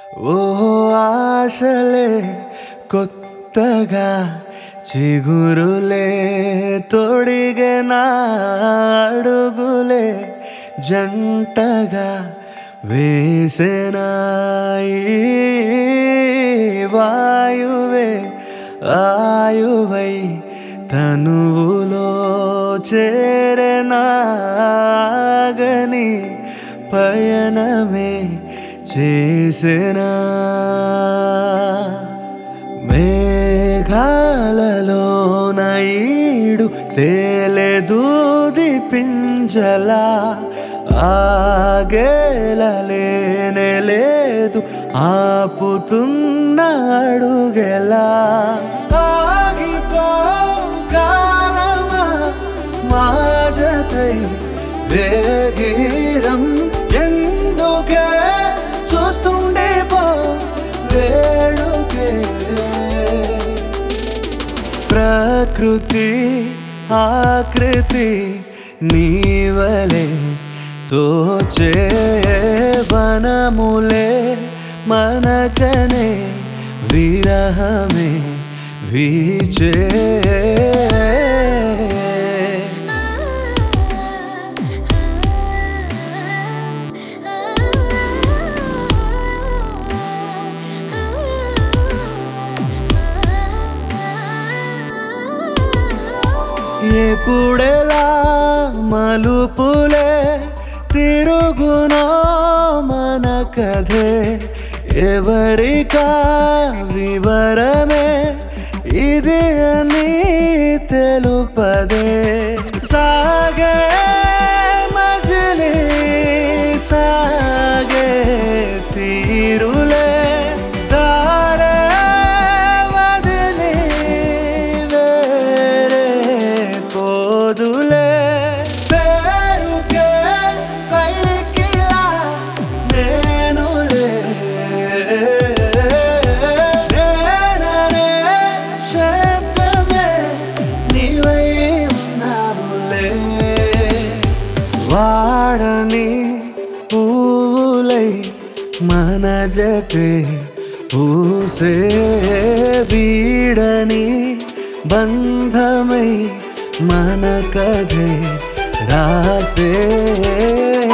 ఓ ఆశలే కొత్తగా చిగురులే తొడిగే నా అడుగులే జంటగా వేసెనాయి వాయువే ఆయువై తనువులో చేరనాగని పయనమే చేసెనా మేఘాలలో నైడు తేలెదూది పింజలా ఆగేలలేనే లేదు ఆపుతున్న అడుగెలా ఆగిపో కాలమా మాజతై వేగీరం ఎందుకే చూస్తుండే పో వేడుకే ప్రకృతి ఆకృతి నీవలే తోచే వనములే మనకనే విరహమే వీచే ఎప్పుడెలా మలుపులే తిరుగునో మన కథే ఎవరికా వివరమే ఇది అని తెలుపదే సాగే మజిలీ సాగే తీరులే దారే వదిలి వేరే పోదులే పేరుకే పైకిలా నేనులే నేననే శబ్దమే నీవై ఉన్నావులే వాడని పూలై మన జటే పూసే వీడని బంధమై మన కథే రాసే